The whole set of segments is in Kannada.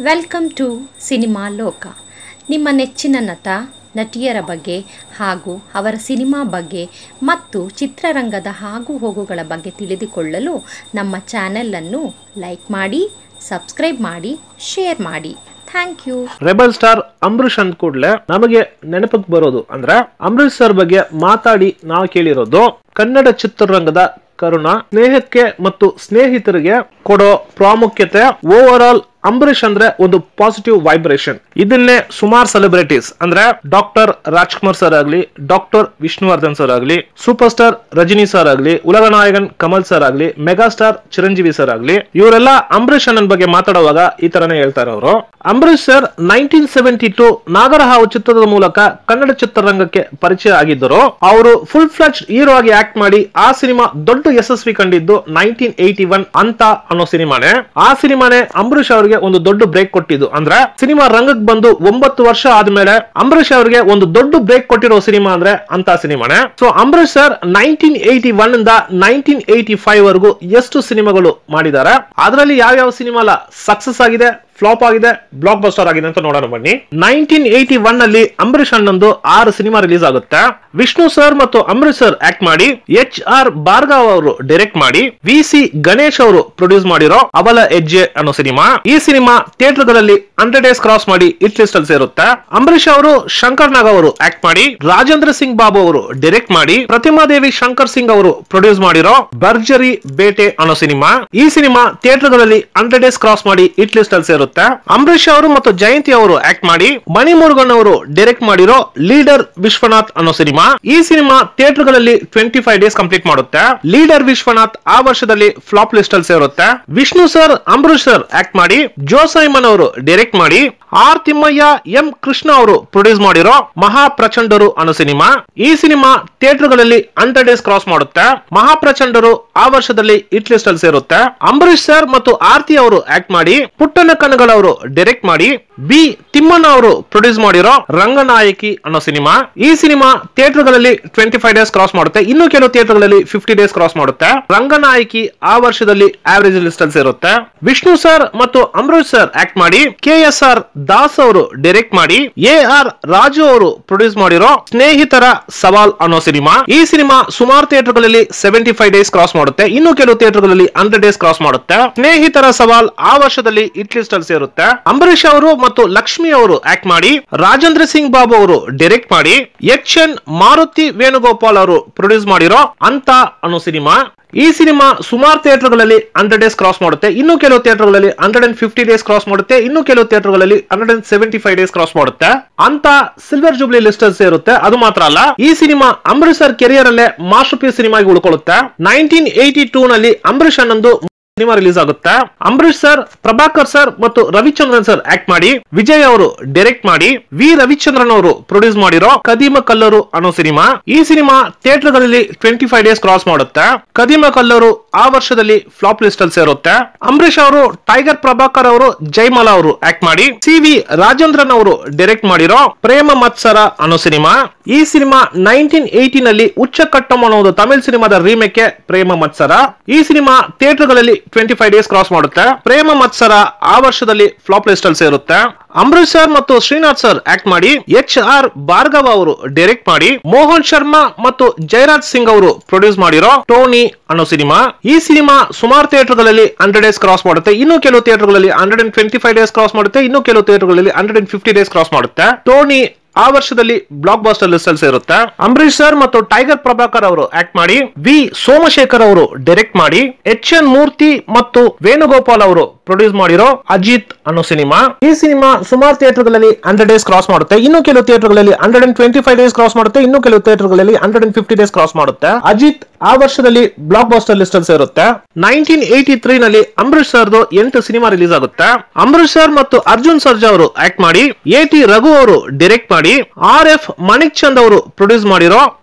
ವೆಲ್ಕಮ್ ಟು ಸಿನಿಮಾ ಲೋಕ ನಿಮ್ಮ ನೆಚ್ಚಿನ ನಟ ನಟಿಯರ ಬಗ್ಗೆ ಹಾಗೂ ಅವರ ಸಿನಿಮಾ ಬಗ್ಗೆ ಮತ್ತು ಚಿತ್ರರಂಗದ ಆಗು ಹೋಗುಗಳ ಬಗ್ಗೆ ತಿಳಿದುಕೊಳ್ಳಲು ನಮ್ಮ ಚಾನೆಲನ್ನು ಲೈಕ್ ಮಾಡಿ ಸಬ್ಸ್ಕ್ರೈಬ್ ಮಾಡಿ ಶೇರ್ ಮಾಡಿ thank you rebel star Ambareesh ಅಂದ ಕೂಡಲೇ ನಮಗೆ ನೆನಪಿಗೆ ಬರೋದು ಅಂದ್ರೆ ಅಂಬರೀಷ್ ಸರ್ ಬಗ್ಗೆ ಮಾತಾಡಿ ನಾವು ಕೇಳಿರೋದು ಕನ್ನಡ ಚಿತ್ರರಂಗದ ಕರುಣ ಸ್ನೇಹಕ್ಕೆ ಮತ್ತು ಸ್ನೇಹಿತರಿಗೆ ಕೊಡೋ ಪ್ರಾಮುಖ್ಯತೆ ಓವರ್ ಆಲ್ ಅಂಬರೀಷ್ ಅಂದ್ರೆ ಒಂದು ಪಾಸಿಟಿವ್ ವೈಬ್ರೇಷನ್ ಇದನ್ನೇ ಸುಮಾರು ಸೆಲೆಬ್ರಿಟೀಸ್ ಅಂದ್ರೆ ಡಾಕ್ಟರ್ ರಾಜ್ಕುಮಾರ್ ಸರ್ ಆಗ್ಲಿ ಡಾಕ್ಟರ್ ವಿಷ್ಣುವರ್ಧನ್ ಸರ್ ಆಗ್ಲಿ ಸೂಪರ್ ಸ್ಟಾರ್ ರಜನಿ ಸರ್ ಆಗ್ಲಿ ಉಲಗ ನಾಯಕನ್ ಕಮಲ್ ಸರ್ ಆಗ್ಲಿ ಮೆಗಾ ಸ್ಟಾರ್ ಚಿರಂಜೀವಿ ಸರ್ ಆಗ್ಲಿ ಇವರೆಲ್ಲ ಅಂಬರೀಷ್ ಅಣ್ಣನ್ ಬಗ್ಗೆ ಮಾತಾಡುವಾಗ ಈ ತರನೇ ಹೇಳ್ತಾರೆ ಅವರು Ambareesh sir nineteen seventy two Nagarahavu ಚಿತ್ರದ ಮೂಲಕ ಕನ್ನಡ ಚಿತ್ರರಂಗಕ್ಕೆ ಪರಿಚಯ ಆಗಿದ್ದರು ಅವರು ಫುಲ್ ಫ್ಲಚ್ ಹೀರೋ ಆಗಿ ಆಕ್ಟ್ ಮಾಡಿ ಆ ಸಿನಿಮಾ ದೊಡ್ಡ ಯಶಸ್ವಿ ಕಂಡಿದ್ದು ನೈನ್ಟೀನ್ ಏಯ್ಟಿ ಒನ್ ಅಂತ ಅನ್ನೋ ಸಿನಿಮಾನೇ ಆ ಸಿನಿಮಾನೇ ಅಂಬರೀಷ್ ಅವರಿಗೆ ಒಂದು ದೊಡ್ಡ ಬ್ರೇಕ್ ಕೊಟ್ಟಿದ್ದು ಅಂದ್ರೆ ಸಿನಿಮಾ ರಂಗಕ್ಕೆ ಬಂದು ಒಂಬತ್ತು ವರ್ಷ ಆದ್ಮೇಲೆ ಅಂಬರೀಷ್ ಅವರಿಗೆ ಒಂದು ದೊಡ್ಡ ಬ್ರೇಕ್ ಕೊಟ್ಟಿರೋ ಸಿನಿಮಾ ಅಂದ್ರೆ ಅಂತ ಸಿನಿಮಾನೇ so Ambareesh sir nineteen eighty one ಇಂದ ನೈನ್ಟೀನ್ ಏಯ್ಟಿ ಫೈವ್ ವರೆಗೂ ಎಷ್ಟು ಸಿನಿಮಾಗಳು ಮಾಡಿದ್ದಾರೆ ಅದರಲ್ಲಿ ಯಾವ್ಯಾವ ಸಿನಿಮಾ ಸಕ್ಸಸ್ ಆಗಿದೆ ಫ್ಲಾಪ್ ಆಗಿದೆ ಬ್ಲಾಕ್ ಬಸ್ಟರ್ ಆಗಿದೆ ಅಂತ ನೋಡೋಣ ಬನ್ನಿ ನೈನ್ಟೀನ್ ಏಯ್ಟಿ ಒನ್ ಅಲ್ಲಿ ಅಂಬರೀಷ್ ಅಣ್ಣಂದು ಆರು ಸಿನಿಮಾ ರಿಲೀಸ್ ಆಗುತ್ತೆ ವಿಷ್ಣು ಸರ್ ಮತ್ತು ಅಂಬರೀಷ್ ಸರ್ ಆಕ್ಟ್ ಮಾಡಿ ಎಚ್ ಆರ್ ಭಾರ್ಗವ್ ಅವರು ಡೈರೆಕ್ಟ್ ಮಾಡಿ ವಿ ಸಿ ಗಣೇಶ್ ಅವರು ಪ್ರೊಡ್ಯೂಸ್ ಮಾಡಿರೋ ಅವಲ ಹೆಜ್ಜೆ ಅನ್ನೋ ಸಿನಿಮಾ ಈ ಸಿನಿಮಾ ಥಿಯೇಟರ್ ಗಳಲ್ಲಿ ಹಂಡ್ರೆಡ್ ಡೇಸ್ ಕ್ರಾಸ್ ಮಾಡಿ ಇಟ್ ಲಿಸ್ಟ್ ಅಲ್ಲಿ ಸೇರುತ್ತೆ ಅಂಬರೀಷ್ ಅವರು ಶಂಕರ್ ನಾಗ್ ಅವರು ಆಕ್ಟ್ ಮಾಡಿ ರಾಜೇಂದ್ರ ಸಿಂಗ್ ಬಾಬು ಅವರು ಡೈರೆಕ್ಟ್ ಮಾಡಿ ಪ್ರತಿಮಾ ದೇವಿ ಶಂಕರ್ ಸಿಂಗ್ ಅವರು ಪ್ರೊಡ್ಯೂಸ್ ಮಾಡಿರೋ ಭರ್ಜರಿ ಬೇಟೆ ಅನ್ನೋ ಸಿನಿಮಾ ಈ ಸಿನಿಮಾ ಥಿಯೇಟರ್ ಗಳಲ್ಲಿ ಹಂಡ್ರೆಡ್ ಡೇಸ್ ಕ್ರಾಸ್ ಮಾಡಿ ಇಟ್ ಲಿಸ್ಟ್ ಅಲ್ಲಿ ಸೇರುತ್ತೆ ಅಂಬರೀಷ್ ಅವರು ಮತ್ತು ಜಯಂತಿ ಅವರು ಆಕ್ಟ್ ಮಾಡಿ ಮಣಿ ಮುರುಗನ್ ಅವರು ಡೈರೆಕ್ಟ್ ಮಾಡಿರೋ ಲೀಡರ್ ವಿಶ್ವನಾಥ್ ಅನ್ನೋ ಸಿನಿಮಾ ಈ ಸಿನಿಮಾ ಥಿಯೇಟರ್ ಗಳಲ್ಲಿ ಟ್ವೆಂಟಿ ಫೈವ್ ಡೇಸ್ ಕಂಪ್ಲೀಟ್ ಮಾಡುತ್ತೆ ಲೀಡರ್ ವಿಶ್ವನಾಥ್ ಆ ವರ್ಷದಲ್ಲಿ ಫ್ಲಾಪ್ ಲಿಸ್ಟ್ ಅಲ್ಲಿ ಸೇರುತ್ತೆ Vishnu sir Ambareesh sir act ಮಾಡಿ ಜೋ ಸೈಮನ್ ಅವರು ಡೈರೆಕ್ಟ್ ಮಾಡಿ ಆರ್ ತಿಮ್ಮಯ್ಯ ಎಂ ಕೃಷ್ಣ ಅವರು ಪ್ರೊಡ್ಯೂಸ್ ಮಾಡಿರೋ ಮಹಾ ಪ್ರಚಂಡರು ಅನ್ನೋ ಸಿನಿಮಾ ಈ ಸಿನಿಮಾ ಥಿಯೇಟರ್ ಗಳಲ್ಲಿ ಹಂಡ್ರೆಡ್ ಡೇಸ್ ಕ್ರಾಸ್ ಮಾಡುತ್ತೆ ಮಹಾ ಪ್ರಚಂಡರು ಆ ವರ್ಷದಲ್ಲಿ ಇಟ್ ಲಿಸ್ಟ್ ಅಲ್ಲಿ ಸೇರುತ್ತೆ ಅಂಬರೀಷ್ ಸರ್ ಮತ್ತು ಆರ್ತಿ ಅವರು ಆಕ್ಟ್ ಮಾಡಿ ಪುಟ್ಟನ ಕಣ್ಣಗಳವರು ಡೈರೆಕ್ಟ್ ಮಾಡಿ ಬಿ ತಿಮ್ಮಣ್ಣ ಅವರು ಪ್ರೊಡ್ಯೂಸ್ ಮಾಡಿರೋ ರಂಗನಾಯಕಿ ಅನ್ನೋ ಸಿನಿಮಾ ಈ ಸಿನಿಮಾ ಥಿಯೇಟರ್ ಗಳಲ್ಲಿ ಟ್ವೆಂಟಿ ಫೈವ್ ಡೇಸ್ ಕ್ರಾಸ್ ಮಾಡುತ್ತೆ ಇನ್ನು ಕೆಲವು ಥಿಯೇಟರ್ ಗಳಲ್ಲಿ ಫಿಫ್ಟಿ ಡೇಸ್ ಕ್ರಾಸ್ ಮಾಡುತ್ತೆ ರಂಗನಾಯಕಿ ಆ ವರ್ಷದಲ್ಲಿ ಆವರೇಜ್ ಲಿಸ್ಟ್ ಅಲ್ಲಿ ಸೇರುತ್ತೆ ವಿಷ್ಣು ಸರ್ ಮತ್ತು ಅಮೃತ್ ಸರ್ ಆಕ್ಟ್ ಮಾಡಿ ಕೆ ಎಸ್ ಆರ್ ದಾಸ್ ಅವರು ಡೈರೆಕ್ಟ್ ಮಾಡಿ ಎ ಆರ್ ರಾಜು ಅವರು ಪ್ರೊಡ್ಯೂಸ್ ಮಾಡಿರೋ ಸ್ನೇಹಿತರ ಸವಾಲ್ ಅನ್ನೋ ಸಿನಿಮಾ ಈ ಸಿನಿಮಾ ಸುಮಾರು ಥಿಯೇಟರ್ ಗಳಲ್ಲಿ ಸೆವೆಂಟಿ ಫೈವ್ ಡೇಸ್ ಕ್ರಾಸ್ ಮಾಡುತ್ತೆ ಇನ್ನು ಕೆಲವು ಥಿಯೇಟರ್ ಗಳಲ್ಲಿ ಹಂಡ್ರೆಡ್ ಡೇಸ್ ಕ್ರಾಸ್ ಮಾಡುತ್ತೆ ಸ್ನೇಹಿತರ ಸವಾಲ್ ಆ ವರ್ಷದಲ್ಲಿ ಇಟ್ ಲಿಸ್ಟ್ ಅಲ್ಲಿ ಸೇರುತ್ತೆ ಅಂಬರೀಷ್ ಅವರು ಮತ್ತು ಲಕ್ಷ್ಮಿ ಅವರು ಆಕ್ಟ್ ಮಾಡಿ ರಾಜೇಂದ್ರ ಸಿಂಗ್ ಬಾಬು ಅವರು ಡೈರೆಕ್ಟ್ ಮಾಡಿ ಎಚ್ ಎನ್ ಮಾರುತಿ ವೇಣುಗೋಪಾಲ್ ಅವರು ಪ್ರೊಡ್ಯೂಸ್ ಮಾಡಿರೋ ಅಂತ ಅನ್ನೋ ಸಿನಿಮಾ ಈ ಸಿನಿಮಾ ಸುಮಾರು ಥಿಯೇಟರ್ಗಳಲ್ಲಿ ಹಂಡ್ರೆಡ್ ಡೇಸ್ ಕ್ರಾಸ್ ಮಾಡುತ್ತೆ ಇನ್ನು ಕೆಲವು ಥಿಯೇಟರ್ಗಳಲ್ಲಿ hundred and fifty days cross ಮಾಡುತ್ತೆ ಇನ್ನು ಕೆಲವು ಥಿಯೇಟರ್ಗಳಲ್ಲಿ hundred and seventy five days cross ಮಾಡುತ್ತೆ ಅಂತ ಸಿಲ್ವರ್ ಜೂಬ್ಲಿ ಲಿಸ್ಟ್ ಅಲ್ಲಿ ಸೇರುತ್ತೆ ಅದು ಮಾತ್ರ ಅಲ್ಲ ಈ ಸಿನಿಮಾ ಅಂಬರೀಷ್ ಸರ್ ಕೆರಿಯರ್ ಅಲ್ಲೇ ಮಾಸ್ಟರ್ ಪೀಸ್ ಸಿನಿಮಾಗಿ ಉಳ್ಕೊಳ್ಳುತ್ತೆ ನೈನ್ಟೀನ್ ಏಯ್ಟಿ ಟೂ ನಲ್ಲಿ ಅಂಬರೀಷ್ ಅನ್ನೊಂದು ಸಿನಿಮಾ ರಿಲೀಸ್ ಆಗುತ್ತೆ ಅಂಬರೀಷ್ ಸರ್ ಪ್ರಭಾಕರ್ ಸರ್ ಮತ್ತು ರವಿಚಂದ್ರನ್ ಸರ್ ಆಕ್ಟ್ ಮಾಡಿ ವಿಜಯ್ ಅವರು ಡೈರೆಕ್ಟ್ ಮಾಡಿ ವಿ ರವಿಚಂದ್ರನ್ ಅವರು ಪ್ರೊಡ್ಯೂಸ್ ಮಾಡಿರೋ ಕದೀಮ ಕಲ್ಲರು ಅನ್ನೋ ಸಿನಿಮಾ ಈ ಸಿನಿಮಾ ಥಿಯೇಟರ್ ಗಳಲ್ಲಿ ಟ್ವೆಂಟಿ ಫೈವ್ ಡೇಸ್ ಕ್ರಾಸ್ ಮಾಡುತ್ತೆ ಕದೀಮ ಕಲ್ಲರು ಆ ವರ್ಷದಲ್ಲಿ ಫ್ಲಾಪ್ ಲಿಸ್ಟ್ ಅಲ್ಲಿ ಸೇರುತ್ತೆ ಅಂಬರೀಷ್ ಅವರು ಟೈಗರ್ ಪ್ರಭಾಕರ್ ಅವರು ಜೈಮಲ ಅವರು ಆಕ್ಟ್ ಮಾಡಿ ಸಿ ವಿ ರಾಜೇಂದ್ರನ್ ಅವರು ಡೈರೆಕ್ಟ್ ಮಾಡಿರೋ ಪ್ರೇಮ ಮತ್ಸರ ಅನ್ನೋ ಸಿನಿಮಾ ಈ ಸಿನಿಮಾ ನೈನ್ಟೀನ್ ಏಯ್ಟಿ ನಲ್ಲಿ ಉಚ್ಚಕಟ್ಟಂ ಅನ್ನೋ ಒಂದು ತಮಿಳ್ ಸಿನಿಮಾದ ರೀಮೇಕ್ ಪ್ರೇಮ ಮತ್ಸರ ಈ ಸಿನಿಮಾ ಥಿಯೇಟರ್ ಗಳಲ್ಲಿ ಟ್ವೆಂಟಿ ಫೈವ್ ಡೇಸ್ ಕ್ರಾಸ್ ಮಾಡುತ್ತೆ ಪ್ರೇಮ ಮತ್ಸರ ಆ ವರ್ಷದಲ್ಲಿ ಫ್ಲಾಪ್ ಲಿಸ್ಟ್ ಅಲ್ಲಿ ಸೇರುತ್ತೆ ಅಂಬರೀಶ್ ಸರ್ ಮತ್ತು ಶ್ರೀನಾಥ್ ಸರ್ ಆಕ್ಟ್ ಮಾಡಿ ಎಚ್ ಆರ್ ಭಾರ್ಗವ ಅವರು ಡೈರೆಕ್ಟ್ ಮಾಡಿ ಮೋಹನ್ ಶರ್ಮಾ ಮತ್ತು ಜಯರಾಜ್ ಸಿಂಗ್ ಅವರು ಪ್ರೊಡ್ಯೂಸ್ ಮಾಡಿರೋ ಟೋನಿ ಅನ್ನೋ ಸಿನಿಮಾ ಈ ಸಿನಿಮಾ ಸುಮಾರು ಥಿಯೇಟರ್ಗಳಲ್ಲಿ ಹಂಡ್ರೆಡ್ ಡೇಸ್ ಕ್ರಾಸ್ ಮಾಡುತ್ತೆ ಇನ್ನು ಕೆಲವು ಥಿಯೇಟರ್ಗಳಲ್ಲಿ hundred and twenty five days cross ಮಾಡುತ್ತೆ ಇನ್ನು ಕೆಲವು ಥಿಯೇಟರ್ಗಳಲ್ಲಿ hundred and fifty days cross ಮಾಡುತ್ತೆ ಟೋನಿ ಆ ವರ್ಷದಲ್ಲಿ ಬ್ಲಾಕ್ ಬಾಸ್ಟರ್ ಲಿಸ್ಟ್ ಅಲ್ಲಿ ಸೇರುತ್ತೆ ಅಂಬರೀಶ್ ಸರ್ ಮತ್ತು ಟೈಗರ್ ಪ್ರಭಾಕರ್ ಅವರು ಆಕ್ಟ್ ಮಾಡಿ ವಿ ಸೋಮಶೇಖರ್ ಅವರು ಡೈರೆಕ್ಟ್ ಮಾಡಿ ಎಚ್ ಎನ್ ಮೂರ್ತಿ ಮತ್ತು ವೇಣುಗೋಪಾಲ್ ಅವರು ಪ್ರೊಡ್ಯೂಸ್ ಮಾಡಿರೋ ಅಜಿತ್ ಅನ್ನೋ ಸಿನಿಮಾ ಈ ಸಿನಿಮಾ ಸುಮಾರು ಥಿಯೇಟರ್ಗಳಲ್ಲಿ ಹಂಡ್ರೆಡ್ ಡೇಸ್ ಕ್ರಾಸ್ ಮಾಡುತ್ತೆ ಇನ್ನು ಕೆಲವು ಥಿಯೇಟರ್ಗಳಲ್ಲಿ hundred and twenty five days cross ಮಾಡುತ್ತೆ ಇನ್ನು ಕೆಲವು ಥಿಯೇಟರ್ಗಳಲ್ಲಿ hundred and fifty days cross ಮಾಡುತ್ತೆ ಅಜಿತ್ ಆ ವರ್ಷದಲ್ಲಿ ಬ್ಲಾಕ್ ಬಾಸ್ಟರ್ ಲಿಸ್ಟ್ ಅಲ್ಲಿ ಸೇರುತ್ತೆ ನೈನ್ಟೀನ್ ಏಯ್ಟಿ ತ್ರೀ ನಲ್ಲಿ ಅಂಬರೀಶ್ ಸರ್ದು ಎಂಟು ಸಿನಿಮಾ ರಿಲೀಸ್ ಆಗುತ್ತೆ ಅಂಬರೀಶ್ ಸರ್ ಮತ್ತು ಅರ್ಜುನ್ ಸರ್ಜಾ ಅವರು ಆಕ್ಟ್ ಮಾಡಿ ಎ ಟಿ ರಘು ಅವರು ಡೈರೆಕ್ಟ್ ಮಾಡಿ ಆರ್ ಎಫ್ ಮಣಿಕ್ ಚಂದ್ ಅವರು ಪ್ರೊಡ್ಯೂಸ್ ಮಾಡಿರೋ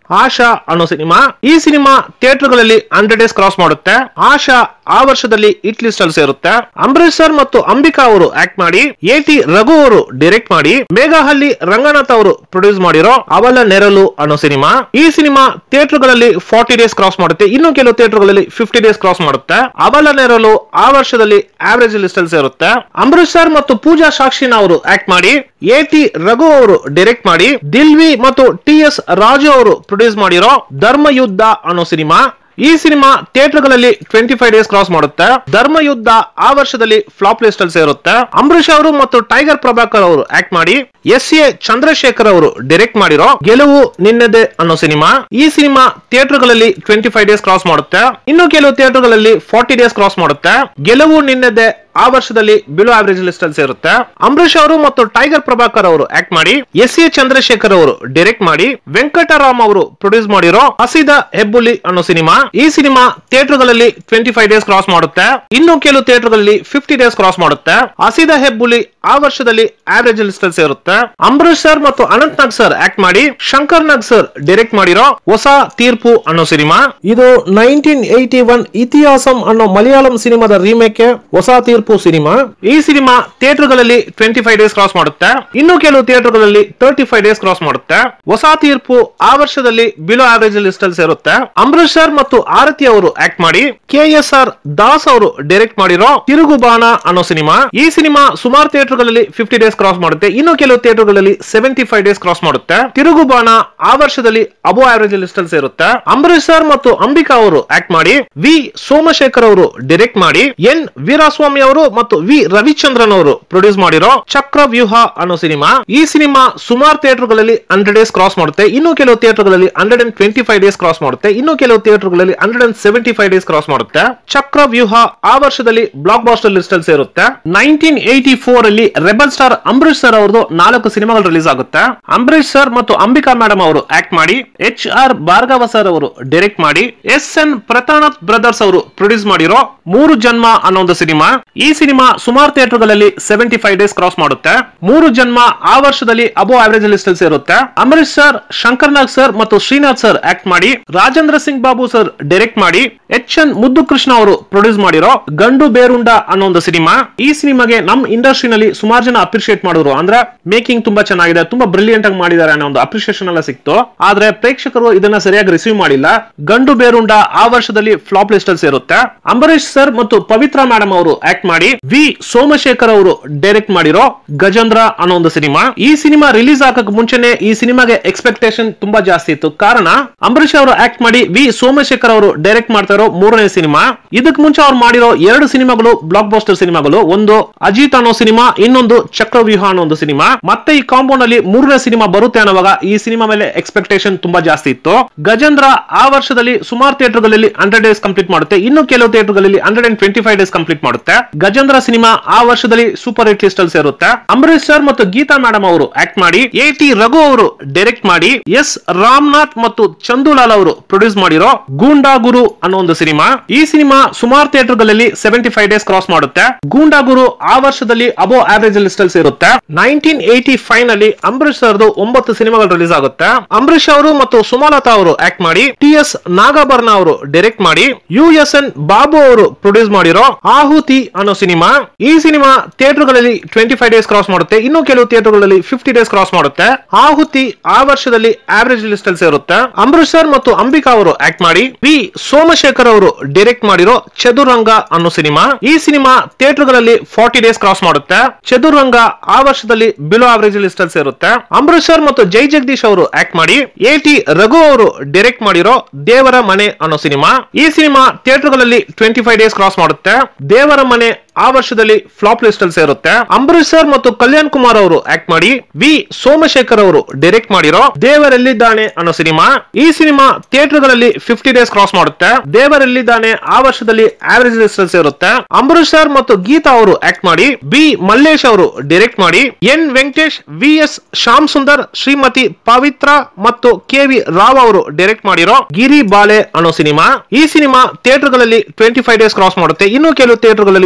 ಆಶಾ ಅನ್ನೋ ಸಿನಿಮಾ ಈ ಸಿನಿಮಾ ಥಿಯೇಟರ್ಗಳಲ್ಲಿ ಹಂಡ್ರೆಡ್ ಡೇಸ್ ಕ್ರಾಸ್ ಮಾಡುತ್ತೆ ಆಶಾ ಆ ವರ್ಷದಲ್ಲಿ ಹಿಟ್ ಲಿಸ್ಟ್ ಅಲ್ಲಿ ಸೇರುತ್ತೆ ಅಂಬರೀಶ್ ಸರ್ ಮತ್ತು ಅಂಬಿಕಾ ಅವರು ಆಕ್ಟ್ ಮಾಡಿ ಎ ಟಿ ರಘು ಅವರು ಡೈರೆಕ್ಟ್ ಮಾಡಿ ಮೇಘಹಳ್ಳಿ ರಂಗನಾಥ್ ಅವರು ಪ್ರೊಡ್ಯೂಸ್ ಮಾಡಿರೋ ಅವಲ ನೆರಳು ಅನ್ನೋ ಸಿನಿಮಾ ಈ ಸಿನಿಮಾ ಥಿಯೇಟರ್ಗಳಲ್ಲಿ ಫಾರ್ಟಿ ಡೇಸ್ ಕ್ರಾಸ್ ಮಾಡುತ್ತೆ ಇನ್ನು ಕೆಲವು ಥಿಯೇಟರ್ಗಳಲ್ಲಿ ಫಿಫ್ಟಿ ಡೇಸ್ ಕ್ರಾಸ್ ಮಾಡುತ್ತೆ ಅವಲ ನೆರಳು ಆ ವರ್ಷದಲ್ಲಿ ಆವರೇಜ್ ಲಿಸ್ಟ್ ಅಲ್ಲಿ ಸೇರುತ್ತೆ ಅಂಬರೀಶ್ ಸರ್ ಮತ್ತು ಪೂಜಾ ಸಾಕ್ಷಿನ ಅವರು ಆಕ್ಟ್ ಮಾಡಿ ಎ ಟಿ ರಘು ಅವರು ಡೈರೆಕ್ಟ್ ಮಾಡಿ ದಿಲ್ವಿ ಮತ್ತು ಟಿ ಎಸ್ ರಾಜು ಅವರು ಪ್ರೊಡ್ಯೂಸ್ ಮಾಡಿರೋ ಧರ್ಮಯುದ್ಧ ಅನ್ನೋ ಸಿನಿಮಾ ಈ ಸಿನಿಮಾ ಥಿಯೇಟರ್ಗಳಲ್ಲಿ ಟ್ವೆಂಟಿ ಫೈವ್ ಡೇಸ್ ಕ್ರಾಸ್ ಮಾಡುತ್ತೆ ಧರ್ಮಯುದ್ಧ ಆ ವರ್ಷದಲ್ಲಿ ಫ್ಲಾಪ್ ಲಿಸ್ಟ್ ಅಲ್ಲಿ ಸೇರುತ್ತೆ ಅಂಬರೀಶ್ ಅವರು ಮತ್ತು ಟೈಗರ್ ಪ್ರಭಾಕರ್ ಅವರು ಆಕ್ಟ್ ಮಾಡಿ ಎಸ್ ಎ ಚಂದ್ರಶೇಖರ್ ಅವರು ಡೈರೆಕ್ಟ್ ಮಾಡಿರೋ ಗೆಲುವು ನಿನ್ನದೇ ಅನ್ನೋ ಸಿನಿಮಾ ಈ ಸಿನಿಮಾ ಥಿಯೇಟರ್ಗಳಲ್ಲಿ ಟ್ವೆಂಟಿ ಫೈವ್ ಡೇಸ್ ಕ್ರಾಸ್ ಮಾಡುತ್ತೆ ಇನ್ನು ಕೆಲವು ಥಿಯೇಟರ್ಗಳಲ್ಲಿ ಫಾರ್ಟಿ ಡೇಸ್ ಕ್ರಾಸ್ ಮಾಡುತ್ತೆ ಗೆಲುವು ನಿನ್ನದೇ ಆ ವರ್ಷದಲ್ಲಿ ಬಿಲೋ ಆವರೇಜ್ ಲಿಸ್ಟ್ ಅಲ್ಲಿ ಸೇರುತ್ತೆ ಅಂಬರೀಶ್ ಅವರು ಮತ್ತು ಟೈಗರ್ ಪ್ರಭಾಕರ್ ಅವರು ಆಕ್ಟ್ ಮಾಡಿ ಎಸ್ ಎ ಚಂದ್ರಶೇಖರ್ ಅವರು ಡೈರೆಕ್ಟ್ ಮಾಡಿ ವೆಂಕಟರಾಮ್ ಅವರು ಪ್ರೊಡ್ಯೂಸ್ ಮಾಡಿರೋ ಹಸಿದ ಹೆಬ್ಬುಲಿ ಅನ್ನೋ ಸಿನಿಮಾ ಈ ಸಿನಿಮಾ ಥಿಯೇಟರ್ಗಳಲ್ಲಿ ಟ್ವೆಂಟಿ ಫೈವ್ ಡೇಸ್ ಕ್ರಾಸ್ ಮಾಡುತ್ತೆ ಇನ್ನು ಕೆಲವು ಥಿಯೇಟರ್ಗಳಲ್ಲಿ ಫಿಫ್ಟಿ ಡೇಸ್ ಕ್ರಾಸ್ ಮಾಡುತ್ತೆ ಹಸಿದ ಹೆಬ್ಬುಲಿ ಆ ವರ್ಷದಲ್ಲಿ ಆವರೇಜ್ ಲಿಸ್ಟ್ ಅಲ್ಲಿ ಸೇರುತ್ತೆ ಅಂಬರೀಶ್ ಸರ್ ಮತ್ತು ಅನಂತ್ ನಾಗ್ ಸರ್ ಆಕ್ಟ್ ಮಾಡಿ ಶಂಕರ್ ನಾಗ್ ಸರ್ ಡೈರೆಕ್ಟ್ ಮಾಡಿರೋ ಹೊಸ ತೀರ್ಪು ಅನ್ನೋ ಸಿನಿಮಾ ಇದು ನೈನ್ಟೀನ್ ಏಯ್ಟಿ ಒನ್ ಇತಿಹಾಸಂ ಅನ್ನೋ ಮಲಯಾಳಂ ಸಿನಿಮಾದ ರೀಮೇಕ್ ಹೊಸ ತೀರ್ಪು ಸಿನಿಮಾ ಈ ಸಿನಿಮಾ ಥಿಯೇಟರ್ಗಳಲ್ಲಿ ಟ್ವೆಂಟಿ ಫೈವ್ ಡೇಸ್ ಕ್ರಾಸ್ ಮಾಡುತ್ತೆ ಇನ್ನು ಕೆಲವು ಥಿಯೇಟರ್ಗಳಲ್ಲಿ ತರ್ಟಿ ಫೈವ್ ಡೇಸ್ ಕ್ರಾಸ್ ಮಾಡುತ್ತೆ ಹೊಸ ತೀರ್ಪು ಆ ವರ್ಷದಲ್ಲಿ ಬಿಲೋ ಆವರೇಜ್ ಲಿಸ್ಟ್ ಅಲ್ಲಿ ಸೇರುತ್ತೆ ಅಂಬರೀಶ್ ಸರ್ ಮತ್ತು ಆರತಿ ಅವರು ಆಕ್ಟ್ ಮಾಡಿ ಕೆ ಎಸ್ ಆರ್ ದಾಸ್ ಅವರು ಡೈರೆಕ್ಟ್ ಮಾಡಿರೋ ತಿರುಗುಬಾಣ ಅನ್ನೋ ಸಿನಿಮಾ ಈ ಸಿನಿಮಾ ಸುಮಾರು ಥಿಯೇಟರ್ಗಳಲ್ಲಿ ಫಿಫ್ಟಿ ಡೇಸ್ ಕ್ರಾಸ್ ಮಾಡುತ್ತೆ ಇನ್ನು ಕೆಲವು ಥಿಯೇಟರ್ಗಳಲ್ಲಿ ಸೆವೆಂಟಿ ಫೈವ್ ಡೇಸ್ ಕ್ರಾಸ್ ಮಾಡುತ್ತೆ ತಿರುಗುಬಾಣ ಆ ವರ್ಷದಲ್ಲಿ ಅಬೋ ಆವರೇಜ್ ಲಿಸ್ಟ್ ಅಲ್ಲಿ ಸೇರುತ್ತೆ ಅಂಬರೀಶ್ ಸರ್ ಮತ್ತು ಅಂಬಿಕಾ ಅವರು ಆಕ್ಟ್ ಮಾಡಿ ವಿ ಸೋಮಶೇಖರ್ ಅವರು ಡೈರೆಕ್ಟ್ ಮಾಡಿ ಎನ್ ವೀರಸ್ವಾಮಿ ಅವರು ಮತ್ತು ವಿ ರವಿಚಂದ್ರನ್ ಅವರು ಪ್ರೊಡ್ಯೂಸ್ ಮಾಡಿರೋ ಚಕ್ರ ವ್ಯೂಹ ಅನ್ನೋ ಸಿನಿಮಾ ಈ ಸಿನಿಮಾ ಸುಮಾರು ಥಿಯೇಟರ್ಗಳಲ್ಲಿ ಹಂಡ್ರೆಡ್ ಡೇಸ್ ಕ್ರಾಸ್ ಮಾಡುತ್ತೆ ಇನ್ನು ಕೆಲವು ಥಿಯೇಟರ್ಗಳಲ್ಲಿ hundred and twenty five days cross ಮಾಡುತ್ತೆ ಇನ್ನು ಕೆಲವು ಥಿಯೇಟರ್ಗಳಲ್ಲಿ hundred and seventy five days cross ಮಾಡುತ್ತೆ ಚಕ್ರ ವ್ಯೂಹ ಆ ವರ್ಷದಲ್ಲಿ ಬ್ಲಾಕ್ ಬಾಸ್ಟರ್ ಲಿಸ್ಟ್ ಅಲ್ಲಿ ಸೇರುತ್ತೆ ನೈನ್ಟೀನ್ ಏಯ್ಟಿ ಫೋರ್ ಅಲ್ಲಿ ರೆಬಲ್ ಸ್ಟಾರ್ ಅಂಬರೀಶ್ ಸರ್ ಅವರದು ನಾಲ್ಕು ಸಿನಿಮಾಗಳು ರಿಲೀಸ್ ಆಗುತ್ತೆ ಅಂಬರೀಶ್ ಸರ್ ಮತ್ತು ಅಂಬಿಕಾ ಮೇಡಮ್ ಅವರು ಆಕ್ಟ್ ಮಾಡಿ ಎಚ್ ಆರ್ ಭಾರ್ಗವ ಸರ್ ಅವರು ಡೈರೆಕ್ಟ್ ಮಾಡಿ ಎಸ್ ಎನ್ ಪ್ರತಾನತ್ ಬ್ರದರ್ಸ್ ಅವರು ಪ್ರೊಡ್ಯೂಸ್ ಮಾಡಿರೋ ಮೂರು ಜನ್ಮ ಅನ್ನೋ ಒಂದು ಸಿನಿಮಾ ಈ ಸಿನಿಮಾ ಸುಮಾರು ಥಿಯೇಟರ್ಗಳಲ್ಲಿ ಸೆವೆಂಟಿ ಫೈವ್ ಡೇಸ್ ಕ್ರಾಸ್ ಮಾಡುತ್ತೆ ಮೂರು ಜನ್ಮ ಆ ವರ್ಷದಲ್ಲಿ ಅಬೋ ಆವರೇಜ್ ಲಿಸ್ಟ್ ಅಲ್ಲಿ ಸೇರುತ್ತೆ ಅಂಬರೀಶ್ ಸರ್ ಶಂಕರ್ ನಾಗ್ ಸರ್ ಮತ್ತು ಶ್ರೀನಾಥ್ ಸರ್ ಆಕ್ಟ್ ಮಾಡಿ ರಾಜೇಂದ್ರ ಸಿಂಗ್ ಬಾಬು ಸರ್ ಡೈರೆಕ್ಟ್ ಮಾಡಿ ಎಚ್ ಎನ್ ಮುದ್ದು ಕೃಷ್ಣ ಅವರು ಪ್ರೊಡ್ಯೂಸ್ ಮಾಡಿರೋ ಗಂಡು ಬೇರುಂಡ ಅನ್ನೋ ಒಂದು ಸಿನಿಮಾ ಈ ಸಿನಿಮಾಗೆ ನಮ್ ಇಂಡಸ್ಟ್ರಿನಲ್ಲಿ ಸುಮಾರು ಜನ ಅಪ್ರಿಶಿಯೇಟ್ ಮಾಡಿದ್ರು ಅಂದ್ರೆ ಮೇಕಿಂಗ್ ತುಂಬಾ ಚೆನ್ನಾಗಿದೆ ತುಂಬಾ ಬ್ರಿಲಿಯಂಟ್ ಆಗಿ ಮಾಡಿದ್ದಾರೆ ಅನ್ನೋ ಒಂದು ಅಪ್ರಿಶಿಯೇಷನ್ ಎಲ್ಲ ಸಿಕ್ತು ಆದ್ರೆ ಪ್ರೇಕ್ಷಕರು ಇದನ್ನ ಸರಿಯಾಗಿ ರಿಸೀವ್ ಮಾಡಿಲ್ಲ ಗಂಡು ಬೇರುಂಡ ಆ ವರ್ಷದಲ್ಲಿ ಫ್ಲಾಪ್ ಲಿಸ್ಟ್ ಅಲ್ಲಿ ಸೇರುತ್ತೆ ಅಂಬರೀಶ್ ಸರ್ ಮತ್ತು ಪವಿತ್ರ ಮೇಡಮ್ ಅವರು ಆಕ್ಟ್ ಮಾಡಿ ವಿ ಸೋಮಶೇಖರ್ ಅವರು ಡೈರೆಕ್ಟ್ ಮಾಡಿರೋ ಗಜೇಂದ್ರ ಅನ್ನೋ ಒಂದು ಸಿನಿಮಾ ಈ ಸಿನಿಮಾ ರಿಲೀಸ್ ಆಗಕ್ ಮುಂಚೆನೆ ಈ ಸಿನಿಮಾಗೆ ಎಕ್ಸ್ಪೆಕ್ಟೇಷನ್ ತುಂಬಾ ಜಾಸ್ತಿ ಇತ್ತು ಕಾರಣ ಅಂಬರೀಶ್ ಅವರು ಆಕ್ಟ್ ಮಾಡಿ ವಿ ಸೋಮಶೇಖರ್ ಅವರು ಡೈರೆಕ್ಟ್ ಮಾಡ್ತಾ ಇರೋ ಮೂರನೇ ಸಿನಿಮಾ ಇದಕ್ ಮುಂಚೆ ಅವ್ರು ಮಾಡಿರೋ ಎರಡು ಸಿನಿಮಾಗಳು ಬ್ಲಾಕ್ ಬಾಸ್ಟರ್ ಸಿನಿಮಾಗಳು ಒಂದು ಅಜಿತ್ ಅನ್ನೋ ಸಿನಿಮಾ ಇನ್ನೊಂದು ಚಕ್ರವ್ಯೂಹ ಅನ್ನೋ ಒಂದು ಸಿನಿಮಾ ಮತ್ತೆ ಈ ಕಾಂಪೌಂಡ್ ಅಲ್ಲಿ ಮೂರನೇ ಸಿನಿಮಾ ಬರುತ್ತೆ ಅನ್ನೋವಾಗ ಈ ಸಿನಿಮಾ ಮೇಲೆ ಎಕ್ಸ್ಪೆಕ್ಟೇಷನ್ ತುಂಬಾ ಜಾಸ್ತಿ ಇತ್ತು ಗಜೇಂದ್ರ ಆ ವರ್ಷದಲ್ಲಿ ಸುಮಾರು ಥಿಯೇಟರ್ಗಳಲ್ಲಿ ಹಂಡ್ರೆಡ್ ಡೇಸ್ ಕಂಪ್ಲೀಟ್ ಮಾಡುತ್ತೆ ಇನ್ನು ಕೆಲವು ಥಿಯೇಟರ್ಗಳಲ್ಲಿ hundred and twenty five days complete ಮಾಡುತ್ತೆ ಗಜೇಂದ್ರ ಸಿನಿಮಾ ಆ ವರ್ಷದಲ್ಲಿ ಸೂಪರ್ ಹಿಟ್ ಲಿಸ್ಟ್ ಅಲ್ಲಿ ಸೇರುತ್ತೆ ಅಂಬರೀಶ್ ಸರ್ ಮತ್ತು ಗೀತಾ ಮೇಡಮ್ ಅವರು ಆಕ್ಟ್ ಮಾಡಿ ಎ ಟಿ ರಘು ಅವರು ಡೈರೆಕ್ಟ್ ಮಾಡಿ ಎಸ್ ರಾಮನಾಥ್ ಮತ್ತು ಚಂದುಲಾಲ್ ಅವರು ಪ್ರೊಡ್ಯೂಸ್ ಮಾಡಿರೋ ಗೂಂಡಾ ಗುರು ಅನ್ನೋ ಒಂದು ಸಿನಿಮಾ ಈ ಸಿನಿಮಾ ಸುಮಾರು ಥಿಯೇಟರ್ಗಳಲ್ಲಿ ಸೆವೆಂಟಿ ಫೈವ್ ಡೇಸ್ ಕ್ರಾಸ್ ಮಾಡುತ್ತೆ ಗೂಂಡಾ ಗುರು ಆ ವರ್ಷದಲ್ಲಿ ಅಬೋ ಆವರೇಜ್ ಲಿಸ್ಟ್ ಅಲ್ಲಿ ಸೇರುತ್ತೆ ನೈನ್ಟೀನ್ ಏಯ್ಟಿ ಫೈವ್ ನಲ್ಲಿ ಅಂಬರೀಶ್ ಸರ್ದು ಒಂಬತ್ತು ಸಿನಿಮಾಗಳು ರಿಲೀಸ್ ಆಗುತ್ತೆ ಅಂಬರೀಶ್ ಅವರು ಮತ್ತು ಸುಮಲತಾ ಅವರು ಆಕ್ಟ್ ಮಾಡಿ ಟಿ ಎಸ್ ನಾಗಾಭರಣ ಅವರು ಡೈರೆಕ್ಟ್ ಮಾಡಿ ಯು ಎಸ್ ಎನ್ ಬಾಬು ಅವರು ಪ್ರೊಡ್ಯೂಸ್ ಮಾಡಿರೋ ಆಹುತಿ ಅನ್ನೋ ಸಿನಿಮಾ ಈ ಸಿನಿಮಾ ಥಿಯೇಟರ್ಗಳಲ್ಲಿ ಟ್ವೆಂಟಿ ಫೈವ್ ಡೇಸ್ ಕ್ರಾಸ್ ಮಾಡುತ್ತೆ ಇನ್ನು ಕೆಲವು ಥಿಯೇಟರ್ಗಳಲ್ಲಿ ಫಿಫ್ಟಿ ಡೇಸ್ ಕ್ರಾಸ್ ಮಾಡುತ್ತೆ ಆಹುತಿ ಆ ವರ್ಷದಲ್ಲಿ ಆವರೇಜ್ ಲಿಸ್ಟ್ ಅಲ್ಲಿ ಸೇರುತ್ತೆ ಅಂಬರೀಶ್ ಸರ್ ಮತ್ತು ಅಂಬಿಕಾ ಅವರು ಆಕ್ಟ್ ಮಾಡಿ ವಿ ಸೋಮಶೇಖರ್ ಅವರು ಡೈರೆಕ್ಟ್ ಮಾಡಿರೋ ಚದುರಂಗ ಅನ್ನೋ ಸಿನಿಮಾ ಈ ಸಿನಿಮಾ ಥಿಯೇಟರ್ಗಳಲ್ಲಿ ಫಾರ್ಟಿ ಡೇಸ್ ಕ್ರಾಸ್ ಮಾಡುತ್ತೆ ಚದುರಂಗ ಆ ವರ್ಷದಲ್ಲಿ ಬಿಲೋ ಆವರೇಜ್ ಲಿಸ್ಟ್ ಅಲ್ಲಿ ಸೇರುತ್ತೆ ಅಂಬರೀಶ್ ಸರ್ ಮತ್ತು ಜೈ ಜಗದೀಶ್ ಅವರು ಆಕ್ಟ್ ಮಾಡಿ ಎ ಟಿ ರಘು ಅವರು ಡೈರೆಕ್ಟ್ ಮಾಡಿರೋ ದೇವರ ಮನೆ ಅನ್ನೋ ಸಿನಿಮಾ ಈ ಸಿನಿಮಾ ಥಿಯೇಟರ್ಗಳಲ್ಲಿ ಟ್ವೆಂಟಿ ಫೈವ್ ಡೇಸ್ ಕ್ರಾಸ್ ಮಾಡುತ್ತೆ ದೇವರ ಮನೆ ಆ ವರ್ಷದಲ್ಲಿ ಫ್ಲಾಪ್ ಲಿಸ್ಟ್ ಅಲ್ಲಿ ಸೇರುತ್ತೆ ಅಂಬರೀಶ್ ಸರ್ ಮತ್ತು ಕಲ್ಯಾಣ್ ಕುಮಾರ್ ಅವರು ಆಕ್ಟ್ ಮಾಡಿ ವಿ ಸೋಮಶೇಖರ್ ಅವರು ಡೈರೆಕ್ಟ್ ಮಾಡಿರೋ ದೇವರೆಲ್ಲಿದ್ದಾನೆ ಅನ್ನೋ ಸಿನಿಮಾ ಈ ಸಿನಿಮಾ ಥಿಯೇಟರ್ಗಳಲ್ಲಿ ಫಿಫ್ಟಿ ಡೇಸ್ ಕ್ರಾಸ್ ಮಾಡುತ್ತೆ ದೇವರೆಲ್ಲಿದ್ದಾನೆ ಆ ವರ್ಷದಲ್ಲಿ ಆವರೇಜ್ ಲಿಸ್ಟ್ ಅಲ್ಲಿ ಸೇರುತ್ತೆ ಅಂಬರೀಶ್ ಸರ್ ಮತ್ತು ಗೀತಾ ಅವರು ಆಕ್ಟ್ ಮಾಡಿ ಬಿ ಮಲ್ಲೇಶ್ ಅವರು ಡೈರೆಕ್ಟ್ ಮಾಡಿ N Venkatesh V S Shyam Sundar Shrimati Pavitra ಮತ್ತು ಕೆ ವಿ ರಾವ್ ಅವರು ಡೈರೆಕ್ಟ್ ಮಾಡಿರೋ ಗಿರಿ ಬಾಲೆ ಅನ್ನೋ ಸಿನಿಮಾ ಈ ಸಿನಿಮಾ ಥಿಯೇಟರ್ಗಳಲ್ಲಿ ಟ್ವೆಂಟಿ ಫೈವ್ ಡೇಸ್ ಕ್ರಾಸ್ ಮಾಡುತ್ತೆ ಇನ್ನು ಕೆಲವು ಥಿಯೇಟರ್ಗಳಲ್ಲಿ ಫಾರ್ಟಿ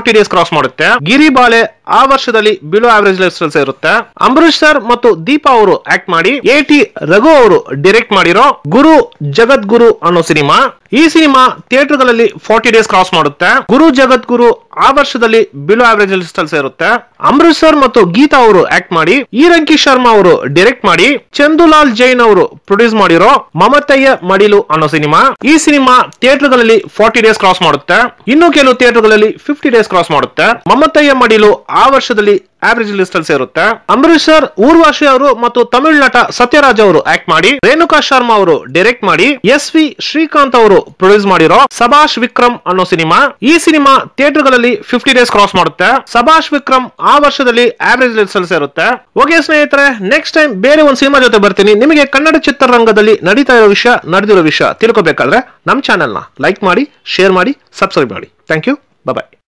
ಫಾರ್ಟಿ ಡೇಸ್ ಕ್ರಾಸ್ ಮಾಡುತ್ತೆ ಗಿರಿ ಬಾಳೆ ಆ ವರ್ಷದಲ್ಲಿ ಬಿಲೋ ಆವರೇಜ್ ಲೆವೆಲ್ಸ್ ಇರುತ್ತೆ ಅಂಬರೀಶ್ ಸರ್ ಮತ್ತು ದೀಪಾ ಅವರು ಆಕ್ಟ್ ಮಾಡಿ ಎ ಟಿ ರಘು ಅವರು ಡೈರೆಕ್ಟ್ ಮಾಡಿರೋ ಗುರು ಜಗದ್ಗುರು ಅನ್ನೋ ಸಿನಿಮಾ ಈ ಸಿನಿಮಾ ಥಿಯೇಟರ್ಗಳಲ್ಲಿ ಫಾರ್ಟಿ ಡೇಸ್ ಕ್ರಾಸ್ ಮಾಡುತ್ತೆ ಗುರು ಜಗದ್ಗುರು ಆ ವರ್ಷದಲ್ಲಿ ಬಿಲೋ ಆವರೇಜ್ ಲಿಸ್ಟ್ ಇರುತ್ತೆ ಅಂಬರೀಶ್ ಸರ್ ಮತ್ತು ಗೀತಾ ಅವರು ಆಕ್ಟ್ ಮಾಡಿ ಈ ರಂಕಿ ಶರ್ಮಾ ಅವರು ಡೈರೆಕ್ಟ್ ಮಾಡಿ ಚಂದುಲಾಲ್ ಜೈನ್ ಅವರು ಪ್ರೊಡ್ಯೂಸ್ ಮಾಡಿರೋ ಮಮತಯ್ಯ ಮಡಿಲು ಅನ್ನೋ ಸಿನಿಮಾ ಈ ಸಿನಿಮಾ ಥಿಯೇಟರ್ಗಳಲ್ಲಿ ಫಾರ್ಟಿ ಡೇಸ್ ಕ್ರಾಸ್ ಮಾಡುತ್ತೆ ಇನ್ನು ಕೆಲವು ಥಿಯೇಟರ್ಗಳಲ್ಲಿ ಫಿಫ್ಟಿ ಡೇಸ್ ಕ್ರಾಸ್ ಮಾಡುತ್ತೆ ಮಮತಯ್ಯ ಮಡಿಲು ಆ ವರ್ಷದಲ್ಲಿ ಆವರೇಜ್ ಲಿಸ್ಟ್ ಅಲ್ಲಿ ಸೇರುತ್ತೆ ಅಂಬರೀಶ್ ಸರ್ ಊರ್ವಾಶಿ ಅವರು ಮತ್ತು ತಮಿಳ್ ನಟ ಸತ್ಯರಾಜ್ ಅವರು ಆಕ್ಟ್ ಮಾಡಿ ರೇಣುಕಾ ಶರ್ಮಾ ಅವರು ಡೈರೆಕ್ಟ್ ಮಾಡಿ ಎಸ್ ವಿ ಶ್ರೀಕಾಂತ್ ಅವರು ಪ್ರೊಡ್ಯೂಸ್ ಮಾಡಿರೋ ಸಭಾಷ್ ವಿಕ್ರಮ್ ಅನ್ನೋ ಸಿನಿಮಾ ಈ ಸಿನಿಮಾ ಥಿಯೇಟರ್ಗಳಲ್ಲಿ ಫಿಫ್ಟಿ ಡೇಸ್ ಕ್ರಾಸ್ ಮಾಡುತ್ತೆ ಸಭಾಷ್ ವಿಕ್ರಮ್ ಆ ವರ್ಷದಲ್ಲಿ ಆವರೇಜ್ ಲಿಸ್ಟ್ ಅಲ್ಲಿ ಸೇರುತ್ತೆ ಓಕೆ ಸ್ನೇಹಿತರೆ ನೆಕ್ಸ್ಟ್ ಟೈಮ್ ಬೇರೆ ಒಂದು ಸಿನಿಮಾ ಜೊತೆ ಬರ್ತೀನಿ ನಿಮಗೆ ಕನ್ನಡ ಚಿತ್ರರಂಗದಲ್ಲಿ ನಡೀತಾ ಇರೋ ವಿಷಯ ನಡೆದಿರೋ ವಿಷಯ ತಿಳ್ಕೊಬೇಕಾದ್ರೆ ನಮ್ಮ ಚಾನೆಲ್ನ ಲೈಕ್ ಮಾಡಿ ಶೇರ್ ಮಾಡಿ ಸಬ್ಸ್ಕ್ರೈಬ್ ಮಾಡಿ ಥ್ಯಾಂಕ್ ಯು ಬಾಯ್